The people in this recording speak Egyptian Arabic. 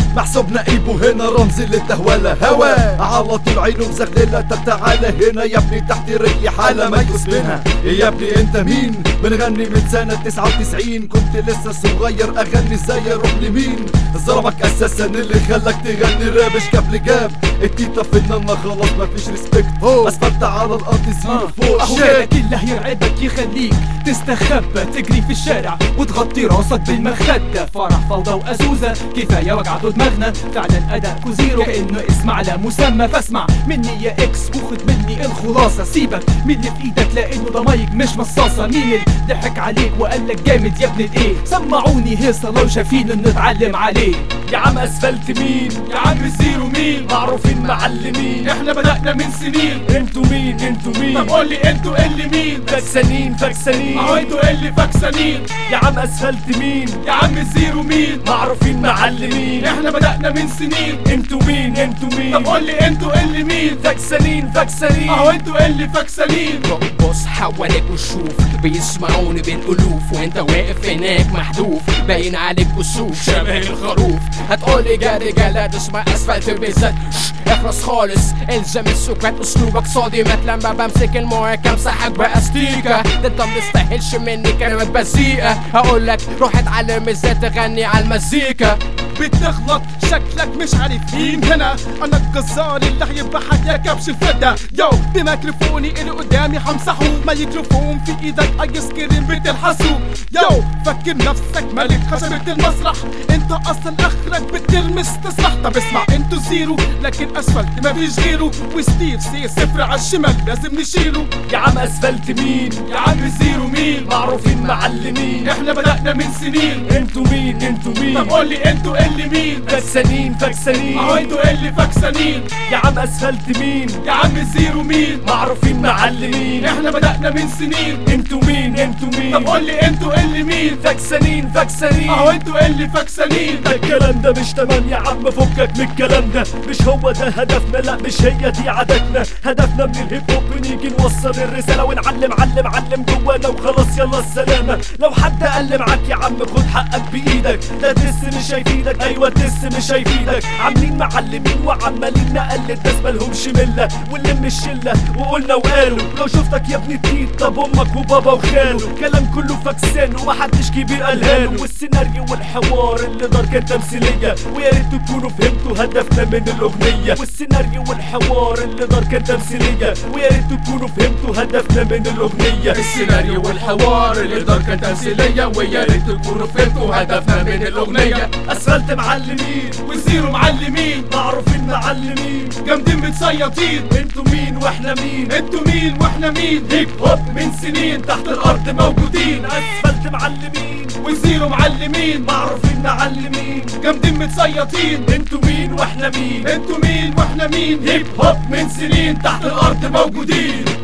محسوب نقيبه هنا رمز للتهوالة هوا على طول عينه مزغللة طب تعالى هنا يا ابني تحت رجلي حالة ما يقص منها يا ابني انت مين بنغني من سنة 99 كنت لسه صغير اغني ازاي اروح لمين ظلمك اساسا اللي خلاك تغني راب مش قبل جاب التيتا فنانة خلاص مفيش ريسبكت اسفلت على الارض زيرو فوق أهوالك اللي هيرعبك يخليك تستخبى تجري في الشارع وتغطي راسك بالمخدة فرح فوضى وأزوزة كفاية وجعتوا دماغنا فعلا أداء زيرو كأنه اسم على مسمى فاسمع مني يا إكس وخد مني الخلاصة سيبك من اللي في إيدك لأنه ده مايك مش مصاصة مين اللي ضحك عليك وقال لك جامد يا ابن الإيه سمعوني هيصة لو شايفين نتعلم عليه يا عم اسفلت مين يا عم الزيرو مين معروفين معلمين احنا بدأنا من سنين انتوا مين انتوا مين طب قول لي انتوا اللي مين فكسانين فكسانين ما هو انتوا اللي فكسانين يا عم اسفلت مين يا عم الزيرو مين معروفين معلمين احنا بدأنا من سنين انتوا مين انتوا مين طب قول لي انتوا اللي مين فكسانين فكسانين ما هو انتوا اللي فكسانين بص حواليك وشوف بيسمعوني بالالوف وانت واقف هناك محذوف باين عليك كسوف شبه الخروف هتقولي جاري جلا تسمع اسفلت بالذات شش، اخرس خالص الزم السكات اسلوبك صادمات لما بمسك المايك امسحك باستيكه ده انت متستاهلش مني كلمات بذيئه هقولك روح اتعلم ازاي تغني على المزيكا بتغلط شكلك مش عارف مين هنا انا الجزار اللي هيبقى يا كبش الفدا يو بميكروفوني اللي قدامي همسحه ميكروفون في ايدك ايس كريم بتلحسه يو فكر نفسك ملك خشبة المسرح انت اصلا اخرك بتلمس تسرح طب اسمع انتوا زيرو لكن اسفلت مفيش غيره وستيف سي صفر على الشمال لازم نشيله يا عم اسفلت مين يا عم الزيرو مين معروفين معلمين احنا بدأنا من سنين انتوا مين انتوا مين طب قول لي انتوا اللي مين فكسانين فكسانين ما هو انتوا اللي فكسانين يا عم اسفلت مين يا عم الزيرو مين معروفين معلمين احنا بدأنا من سنين انتوا مين انتوا مين طب قول لي انتوا اللي مين فكسانين فكسانين ما هو انتوا اللي فكسانين ده الكلام ده مش تمام يا عم فكك من الكلام ده مش هو ده هدفنا لا مش هي دي عادتنا هدفنا من الهيب هوب نيجي نوصل الرسالة ونعلم علم علم جوانا وخلاص يلا السلامة لو حد قال معاك يا عم خد حقك بإيدك لا تس مش هيفيدك أيوة تس مش هيفيدك عاملين معلمين وعمالين نقلد ناس مالهمش ملة ونلم الشلة وقلنا وقالوا لو شفتك يا ابني التيت طب أمك وبابا وخاله كلام كله فكسان ومحدش كبير قالها له والسيناريو والحوار اللي دار كان تمثيلية ويا ريت تكونوا فهمتوا هدفنا من الأغنية والسيناريو والحوار اللي دار كان تمثيلية ويا ريت تكونوا فهمتوا هدفنا من الأغنية السيناريو والحوار اللي دار كان تمثيلية ويا ريت تكونوا فهمتوا هدفنا من الأغنية أسفلت معلمين والزيرو معلمين معروفين معلمين جامدين متصيطين انتوا مين واحنا مين انتوا مين واحنا مين هيب هوب من سنين تحت الأرض موجودين أسفلت معلمين والزيرو معلمين معروفين معلمين جامدين متصيطين انتوا مين واحنا مين انتوا مين واحنا مين هيب هوب من سنين تحت الأرض موجودين